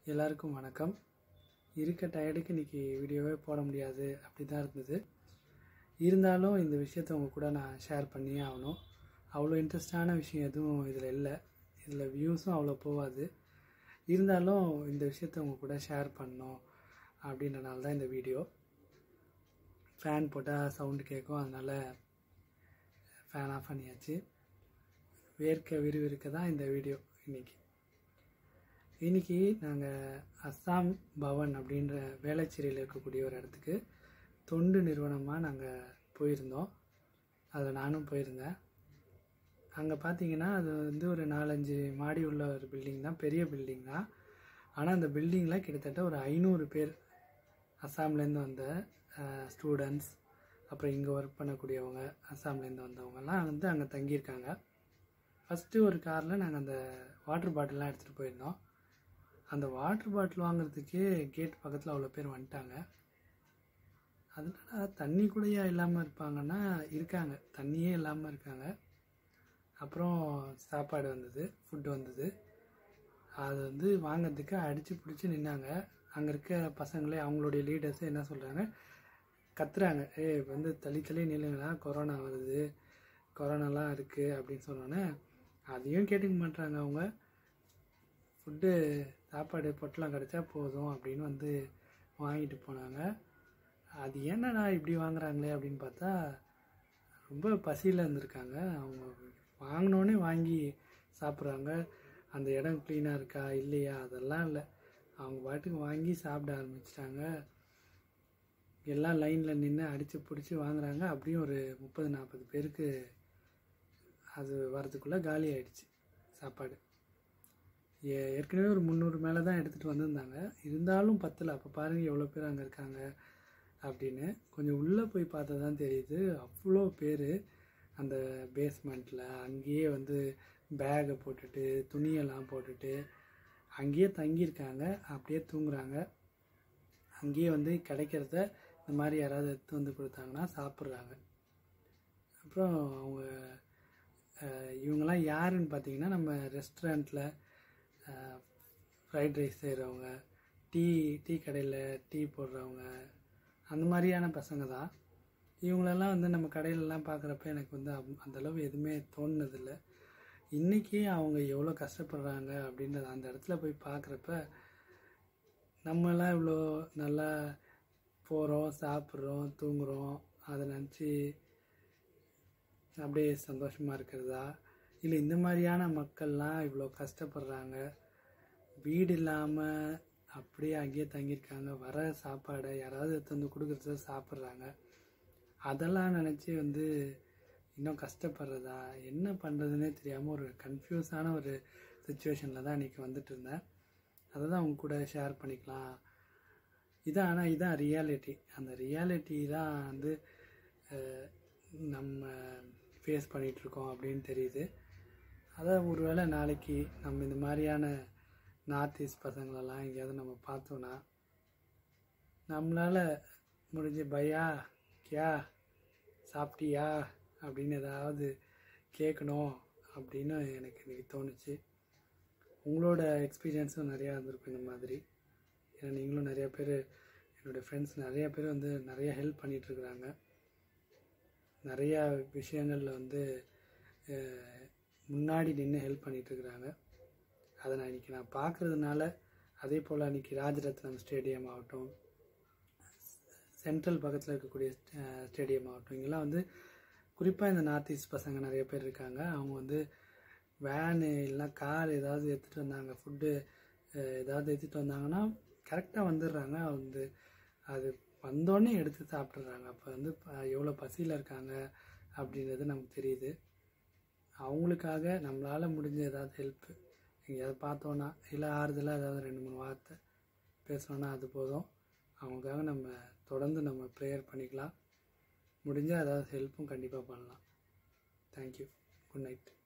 எல்லாருக்கும் வணக்கம் இருக்க டயர்டுக்கு இன்றைக்கி வீடியோவே போட முடியாது அப்படி தான் இருந்தது இருந்தாலும் இந்த விஷயத்த உங்கள் கூட நான் ஷேர் பண்ணியே ஆகணும் அவ்வளோ இன்ட்ரெஸ்டான விஷயம் எதுவும் இதில் இல்லை இதில் வியூஸும் அவ்வளோ போகாது இருந்தாலும் இந்த விஷயத்த உங்கள் கூட ஷேர் பண்ணோம் அப்படின்றனால தான் இந்த வீடியோ ஃபேன் போட்டால் சவுண்டு கேட்கும் அதனால் ஃபேன் ஆஃப் பண்ணியாச்சு வேர்க்க விறுவிறுக்க தான் இந்த வீடியோ இன்றைக்கி இன்றைக்கி நாங்கள் அஸ்ஸாம் பவன் அப்படின்ற வேளச்சேரியில் இருக்கக்கூடிய ஒரு இடத்துக்கு தொண்டு நிறுவனமாக நாங்கள் போயிருந்தோம் அதில் நானும் போயிருந்தேன் அங்கே பார்த்தீங்கன்னா அது வந்து ஒரு நாலஞ்சு மாடி உள்ள ஒரு பில்டிங் தான் பெரிய பில்டிங் தான் ஆனால் அந்த பில்டிங்கில் கிட்டத்தட்ட ஒரு ஐநூறு பேர் அஸ்ஸாம்லேருந்து வந்த ஸ்டூடெண்ட்ஸ் அப்புறம் இங்கே ஒர்க் பண்ணக்கூடியவங்க அஸ்ஸாம்லேருந்து வந்தவங்கலாம் வந்து அங்கே தங்கியிருக்காங்க ஃபஸ்ட்டு ஒரு காரில் நாங்கள் அந்த வாட்டர் பாட்டில்லாம் எடுத்துகிட்டு போயிருந்தோம் அந்த வாட்டர் பாட்டில் வாங்குறதுக்கே கேட் பக்கத்தில் அவ்வளோ பேர் வந்துட்டாங்க அதனால தண்ணி கூடயா இல்லாமல் இருப்பாங்கன்னா இருக்காங்க தண்ணியே இல்லாமல் இருக்காங்க அப்புறம் சாப்பாடு வந்தது ஃபுட்டு வந்தது அது வந்து வாங்கிறதுக்கு அடித்து பிடிச்சி நின்னாங்க அங்கே இருக்க பசங்களே அவங்களுடைய லீடர்ஸே என்ன சொல்கிறாங்க கத்துறாங்க ஏய் வந்து தள்ளி தள்ளி நில்லுங்களா கொரோனா வருது கொரோனாலாம் இருக்குது அப்படின்னு சொன்னோன்னே அதையும் கேட்டுக்க மாட்டாங்க அவங்க ஃபுட்டு சாப்பாடு பொட்டலம் கிடச்சா போதும் அப்படின்னு வந்து வாங்கிட்டு போனாங்க அது என்னடா இப்படி வாங்குறாங்களே அப்படின்னு பார்த்தா ரொம்ப பசியில் இருந்திருக்காங்க அவங்க வாங்கினோன்னே வாங்கி சாப்பிட்றாங்க அந்த இடம் க்ளீனாக இருக்கா இல்லையா அதெல்லாம் இல்லை அவங்க பாட்டுக்கு வாங்கி சாப்பிட ஆரம்பிச்சிட்டாங்க எல்லாம் லைனில் நின்று அடித்து பிடிச்சி வாங்குறாங்க அப்படியும் ஒரு முப்பது நாற்பது பேருக்கு அது வரதுக்குள்ளே காலி ஆயிடுச்சு சாப்பாடு ஏ- ஏற்கனவே ஒரு முந்நூறு மேலே தான் எடுத்துகிட்டு வந்திருந்தாங்க இருந்தாலும் பத்தில் அப்போ பாருங்கள் எவ்வளோ பேர் அங்கே இருக்காங்க அப்படின்னு கொஞ்சம் உள்ளே போய் பார்த்தா தான் தெரியுது அவ்வளோ பேர் அந்த பேஸ்மெண்ட்டில் அங்கேயே வந்து பேகை போட்டுட்டு துணியெல்லாம் போட்டுட்டு அங்கேயே தங்கியிருக்காங்க அப்படியே தூங்குறாங்க அங்கேயே வந்து கிடைக்கிறத இந்த மாதிரி யாராவது எடுத்து வந்து கொடுத்தாங்கன்னா சாப்பிட்றாங்க அப்புறம் அவங்க அஹ், இவங்கெல்லாம் யாருன்னு பார்த்தீங்கன்னா நம்ம ரெஸ்டாரண்ட்டில் ஃப்ரைட் ரைஸ் செய்கிறவங்க டீ டீ கடையில் டீ போடுறவங்க அந்த மாதிரியான பசங்க தான் இவங்களெல்லாம் வந்து நம்ம கடையிலலாம் பார்க்குறப்ப எனக்கு வந்து அப்- அந்த அளவு எதுவுமே தோணுனதில்லை இன்றைக்கி அவங்க எவ்வளோ கஷ்டப்படுறாங்க அப்படின்றத அந்த இடத்துல போய் பார்க்குறப்ப நம்மலாம் இவ்வளோ நல்லா போகிறோம் சாப்பிட்றோம் தூங்குறோம் அதை நினச்சி அப்படியே சந்தோஷமாக இருக்கிறதா இல்லை இந்த மாதிரியான மக்கள்லாம் இவ்வளோ கஷ்டப்படுறாங்க வீடு இல்லாமல் அப்படியே அங்கேயே தங்கியிருக்காங்க வர சாப்பாடை யாராவது எடுத்து வந்து கொடுக்குறத சாப்பிட்றாங்க அதெல்லாம் நினச்சி வந்து இன்னும் கஷ்டப்படுறதா என்ன பண்ணுறதுனே தெரியாமல் ஒரு கன்ஃபியூஸான ஒரு சுச்சுவேஷனில் தான் இன்றைக்கி வந்துட்டு இருந்தேன் அதை தான் அவங்க கூட ஷேர் பண்ணிக்கலாம் இதான் ஆனால் இதான் ரியாலிட்டி அந்த ரியாலிட்டி தான் வந்து அஹ், நம்ம ஃபேஸ் பண்ணிகிட்ருக்கோம் அப்படின்னு தெரியுது அதான் ஒருவேளை நாளைக்கு நம்ம இந்த மாதிரியான நார்த் ஈஸ்ட் பசங்களெல்லாம் எங்கேயாவது நம்ம பார்த்தோன்னா நம்மளால் முடிஞ்ச பையா கியா சாப்பிட்டியா அப்படின்னு ஏதாவது கேட்கணும் அப்படின்னு எனக்கு இன்னைக்கு தோணுச்சு உங்களோட எக்ஸ்பீரியன்ஸும் நிறையா இருந்திருக்கும் இந்த மாதிரி ஏன்னா நீங்களும் நிறைய பேர் என்னோடய ஃப்ரெண்ட்ஸ் நிறைய பேர் வந்து நிறைய ஹெல்ப் பண்ணிகிட்ருக்குறாங்க நிறையா விஷயங்களில் வந்து அஹ், முன்னாடி நின்று ஹெல்ப் பண்ணிகிட்ருக்குறாங்க அதை நான் இன்றைக்கி நான் பார்க்குறதுனால அதே போல் அன்றைக்கி ராஜரத்னம் ஸ்டேடியம் ஆகட்டும் சென்ட்ரல் பக்கத்தில் இருக்கக்கூடிய அஹ், ஸ்டேடியம் ஆகட்டும் இங்கெல்லாம் வந்து குறிப்பாக இந்த நார்த் ஈஸ்ட் பசங்க நிறைய பேர் இருக்காங்க அவங்க வந்து வேனு இல்லைனா கார் ஏதாவது எடுத்துகிட்டு வந்தாங்க ஃபுட்டு ஏதாவது எடுத்துகிட்டு வந்தாங்கன்னா கரெக்டாக வந்துடுறாங்க வந்து அது வந்தோடனே எடுத்து சாப்பிட்றாங்க அப்போ வந்து ப- எவ்வளோ பசியில் இருக்காங்க அப்படின்றது நமக்கு தெரியுது அவங்களுக்காக நம்மளால் முடிஞ்ச ஏதாவது ஹெல்ப் எங்கேயாவது பார்த்தோன்னா இல்லை ஆறுதலாக ஏதாவது ரெண்டு மூணு வார்த்தை பேசணுன்னா அது போதும் அவங்களுக்காக நம்ம தொடர்ந்து நம்ம ப்ரேயர் பண்ணிக்கலாம் முடிஞ்சால் ஏதாவது ஹெல்ப்பும் கண்டிப்பாக பண்ணலாம் தேங்க்யூ குட் நைட்